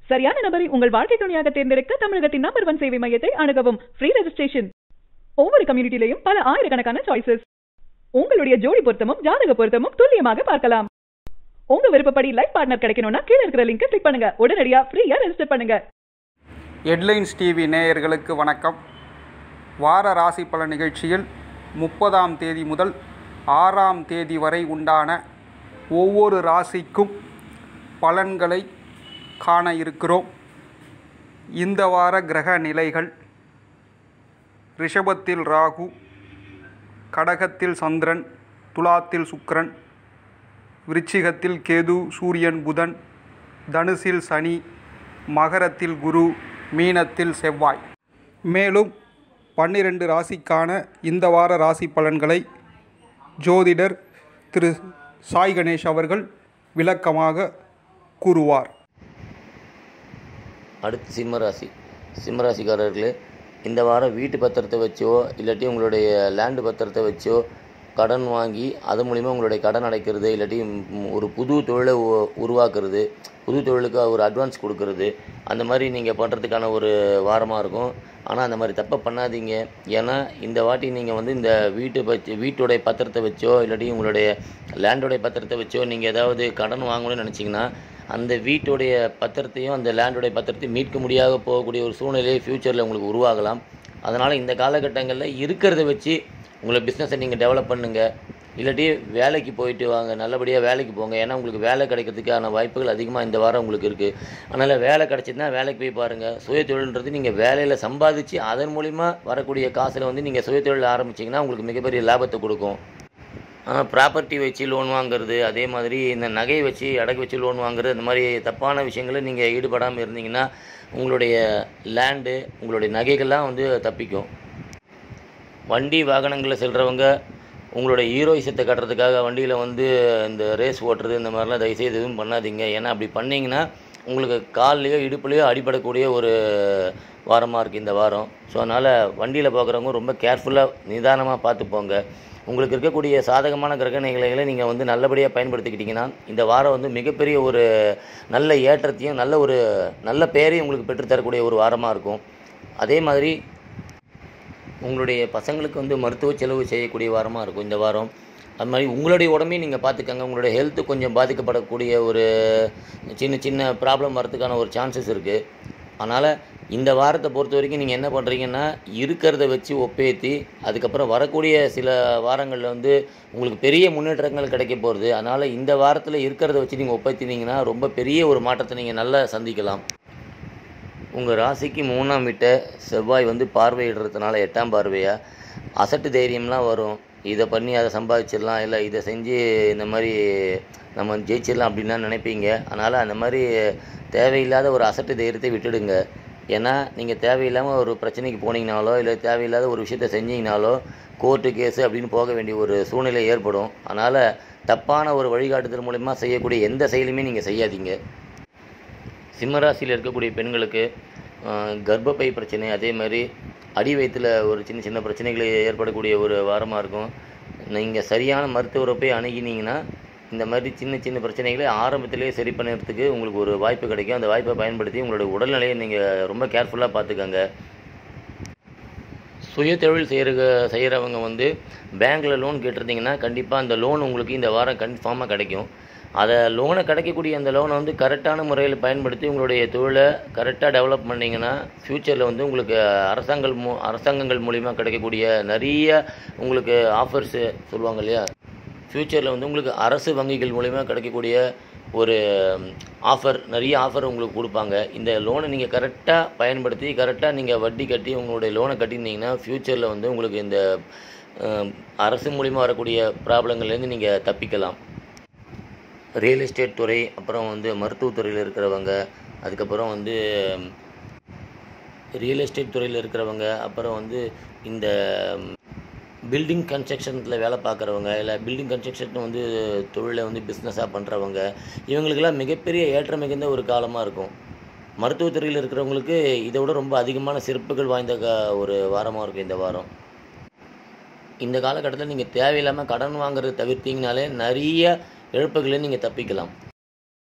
சரியான நபரை உங்கள் வாழ்க்கை துணையாக தேர்ந்தெடுக்க தமிழகத்தின் நம்பர் ஒன் சேவை மையத்தை அணுகவும் ஃப்ரீ ரெஜிஸ்ட்ரேஷன் ஒவ்வொரு கம்யூனிட்டிலையும் பல ஆயிரக்கணக்கான சாய்ஸஸ் உங்களுடைய ஜோடி பொருத்தமும் ஜாதக பொருத்தமும் துல்லியமாக பார்க்கலாம் உங்க விருப்பப்படி லைஃப் பார்ட்னர் கிடைக்கணும்னா கீழ இருக்கிற லிங்கை கிளிக் பண்ணுங்க உடனடியா ஃப்ரீயா ரெஜிஸ்டர் பண்ணுங்க ஹெட்லைன்ஸ் டிவி நேயர்களுக்கு வணக்கம் வார ராசி பலன் நிகழ்ச்சியில் முப்பதாம் தேதி முதல் ஆறாம் தேதி வரை உண்டான ஒவ்வொரு ராசிக்கும் பலன்களை காண இருக்கிறோம் இந்த வார கிரக நிலைகள் ரிஷபத்தில் ராகு கடகத்தில் சந்திரன் துலாத்தில் சுக்கிரன் விருச்சிகத்தில் கேது சூரியன் புதன் தனுசில் சனி மகரத்தில் குரு மீனத்தில் செவ்வாய் மேலும் பன்னிரண்டு ராசிக்கான இந்த வார ராசி பலன்களை ஜோதிடர் திரு சாய் கணேஷ் அவர்கள் விளக்கமாக கூறுவார் அடுத்து சிம்மராசி சிம்மராசிக்காரர்களே இந்த வாரம் வீட்டு பத்திரத்தை வச்சோ இல்லாட்டி உங்களுடைய லேண்டு பத்திரத்தை வச்சோ கடன் வாங்கி அது மூலிமா உங்களுடைய கடன் அடைக்கிறது இல்லாட்டி ம், ஒரு புது தொழிலை உ- உருவாக்குறது புது தொழிலுக்கு ஒரு அட்வான்ஸ் கொடுக்கறது அந்த மாதிரி நீங்கள் பண்ணுறதுக்கான ஒரு வாரமாக இருக்கும் ஆனால் அந்த மாதிரி தப்பை பண்ணாதீங்க ஏன்னா இந்த வாட்டி நீங்கள் வந்து இந்த வீட்டு பட்ச வீட்டுடைய பத்திரத்தை வச்சோ இல்லாட்டி உங்களுடைய லேண்டோடைய பத்திரத்தை வச்சோ நீங்கள் ஏதாவது கடன் வாங்கணும்னு நினச்சிங்கன்னா அந்த வீட்டுடைய பத்திரத்தையும் அந்த லேண்டுடைய பத்திரத்தையும் மீட்க முடியாத போகக்கூடிய ஒரு சூழ்நிலையை ஃப்யூச்சரில் உங்களுக்கு உருவாகலாம் அதனால் இந்த காலகட்டங்களில் இருக்கிறத வச்சு உங்களை பிஸ்னஸை நீங்கள் டெவலப் பண்ணுங்கள் இல்லாட்டி வேலைக்கு போயிட்டு வாங்க நல்லபடியாக வேலைக்கு போங்க ஏன்னா உங்களுக்கு வேலை கிடைக்கிறதுக்கான வாய்ப்புகள் அதிகமாக இந்த வாரம் உங்களுக்கு இருக்குது அதனால் வேலை கிடச்சிதுன்னா வேலைக்கு போய் பாருங்கள் சுயதொழில்ன்றது நீங்கள் வேலையில் சம்பாதிச்சு அதன் மூலிமா வரக்கூடிய காசில் வந்து நீங்கள் சுயதொழில் ஆரம்பிச்சிங்கன்னா உங்களுக்கு மிகப்பெரிய லாபத்தை கொடுக்கும் ப்ராப்பர்ட்டி வச்சு லோன் வாங்குறது அதே மாதிரி இந்த நகையை வச்சு அடகு வச்சு லோன் வாங்குறது இந்த மாதிரி தப்பான விஷயங்களை நீங்கள் ஈடுபடாமல் இருந்தீங்கன்னா உங்களுடைய லேண்டு உங்களுடைய நகைகள்லாம் வந்து தப்பிக்கும் வண்டி வாகனங்களில் செல்கிறவங்க உங்களோட ஹீரோயிசத்தை கட்டுறதுக்காக வண்டியில் வந்து இந்த ரேஸ் ஓட்டுறது இந்த மாதிரிலாம் தயவுசெய்து எதுவும் பண்ணாதீங்க ஏன்னா அப்படி பண்ணீங்கன்னா உங்களுக்கு கால்லையோ இடுப்புலையோ அடிபடக்கூடிய ஒரு வாரமாக இருக்குது இந்த வாரம் ஸோ அதனால் வண்டியில் பார்க்குறவங்க ரொம்ப கேர்ஃபுல்லாக நிதானமாக பார்த்து போங்க உங்களுக்கு இருக்கக்கூடிய சாதகமான கிரக நிலைகளை நீங்கள் வந்து நல்லபடியாக பயன்படுத்திக்கிட்டிங்கன்னா இந்த வாரம் வந்து மிகப்பெரிய ஒரு நல்ல ஏற்றத்தையும் நல்ல ஒரு நல்ல பெயரையும் உங்களுக்கு பெற்றுத்தரக்கூடிய ஒரு வாரமாக இருக்கும் அதே மாதிரி உங்களுடைய பசங்களுக்கு வந்து மருத்துவ செலவு செய்யக்கூடிய வாரமாக இருக்கும் இந்த வாரம் அது மாதிரி உங்களுடைய உடம்பையும் நீங்கள் பார்த்துக்கங்க உங்களுடைய ஹெல்த்து கொஞ்சம் பாதிக்கப்படக்கூடிய ஒரு சின்ன சின்ன ப்ராப்ளம் வரதுக்கான ஒரு சான்சஸ் இருக்குது அதனால் இந்த வாரத்தை பொறுத்த வரைக்கும் நீங்கள் என்ன பண்ணுறீங்கன்னா இருக்கிறத வச்சு ஒப்பேற்றி அதுக்கப்புறம் வரக்கூடிய சில வாரங்களில் வந்து உங்களுக்கு பெரிய முன்னேற்றங்கள் கிடைக்க போகிறது அதனால் இந்த வாரத்தில் இருக்கிறத வச்சு நீங்கள் ஒப்பேற்றினீங்கன்னா ரொம்ப பெரிய ஒரு மாற்றத்தை நீங்கள் நல்லா சந்திக்கலாம் உங்கள் ராசிக்கு மூணாம் வீட்டை செவ்வாய் வந்து பார்வையிடுறதுனால எட்டாம் பார்வையாக அசட்டு தைரியம்லாம் வரும் இதை பண்ணி அதை சம்பாதிச்சிடலாம் இல்லை இதை செஞ்சு இந்த மாதிரி நம்ம ஜெயிச்சிடலாம் அப்படின்லாம் நினைப்பீங்க அதனால் அந்த மாதிரி தேவையில்லாத ஒரு அசட்டு தைரியத்தை விட்டுடுங்க ஏன்னா நீங்கள் தேவையில்லாமல் ஒரு பிரச்சனைக்கு போனீங்கனாலோ இல்லை தேவையில்லாத ஒரு விஷயத்தை செஞ்சீங்கனாலோ கோர்ட்டு கேஸு அப்படின்னு போக வேண்டிய ஒரு சூழ்நிலை ஏற்படும் அதனால் தப்பான ஒரு வழிகாட்டுதல் மூலமா செய்யக்கூடிய எந்த செயலுமே நீங்கள் செய்யாதீங்க சிம்மராசியில் இருக்கக்கூடிய பெண்களுக்கு ஆஹ், கர்ப்பப்பை பிரச்சனை அதே மாதிரி அடி வயிற்றில் ஒரு சின்ன சின்ன பிரச்சனைகள் ஏற்படக்கூடிய ஒரு வாரமாக இருக்கும் நீங்கள் சரியான மருத்துவரை போய் அணுகினீங்கன்னா இந்த மாதிரி சின்ன சின்ன பிரச்சனைகளை ஆரம்பத்திலேயே சரி பண்ணுறதுக்கு உங்களுக்கு ஒரு வாய்ப்பு கிடைக்கும் அந்த வாய்ப்பை பயன்படுத்தி உங்களுடைய உடல்நிலையை நீங்கள் ரொம்ப கேர்ஃபுல்லாக பார்த்துக்கங்க சுய தொழில் செய்கிற செய்கிறவங்க வந்து பேங்க்கில் லோன் கேட்டிருந்தீங்கன்னா கண்டிப்பாக அந்த லோன் உங்களுக்கு இந்த வாரம் கன்ஃபார்மாக கிடைக்கும் அதை லோனை கிடைக்கக்கூடிய அந்த லோனை வந்து கரெக்டான முறையில் பயன்படுத்தி உங்களுடைய தொழிலை கரெக்டாக டெவலப் பண்ணிங்கன்னா ஃப்யூச்சரில் வந்து உங்களுக்கு அரசாங்கம் மூ அரசாங்கங்கள் மூலிமா கிடைக்கக்கூடிய நிறைய உங்களுக்கு ஆஃபர்ஸு சொல்லுவாங்க இல்லையா ஃப்யூச்சரில் வந்து உங்களுக்கு அரசு வங்கிகள் மூலிமா கிடைக்கக்கூடிய ஒரு ஆஃபர் நிறைய ஆஃபர் உங்களுக்கு கொடுப்பாங்க இந்த லோனை நீங்கள் கரெக்டாக பயன்படுத்தி கரெக்டாக நீங்கள் வட்டி கட்டி உங்களுடைய லோனை கட்டியிருந்தீங்கன்னா ஃப்யூச்சரில் வந்து உங்களுக்கு இந்த அஹ், அரசு மூலிமா வரக்கூடிய ப்ராப்ளங்கள்லேருந்து நீங்கள் தப்பிக்கலாம் ரியல் எஸ்டேட் துறை அப்புறம் வந்து மருத்துவத்துறையில் இருக்கிறவங்க அதுக்கப்புறம் வந்து ரியல் எஸ்டேட் துறையில் இருக்கிறவங்க அப்புறம் வந்து இந்த பில்டிங் கன்ஸ்ட்ரக்ஷனில் வேலை பார்க்குறவங்க இல்லை பில்டிங் கன்ஸ்ட்ரக்ஷன் வந்து தொழிலை வந்து பிஸ்னஸாக பண்ணுறவங்க இவங்களுக்கெல்லாம் மிகப்பெரிய ஏற்றம் மிகுந்த ஒரு காலமாக இருக்கும் மருத்துவத்துறையில் இருக்கிறவங்களுக்கு இதை விட ரொம்ப அதிகமான சிறப்புகள் வாய்ந்த க ஒரு வாரமாக இருக்கும் இந்த வாரம் இந்த காலகட்டத்தில் நீங்கள் தேவையில்லாமல் கடன் வாங்குறத தவிர்த்தீங்கனாலே நிறைய இழப்புகளை நீங்கள் தப்பிக்கலாம்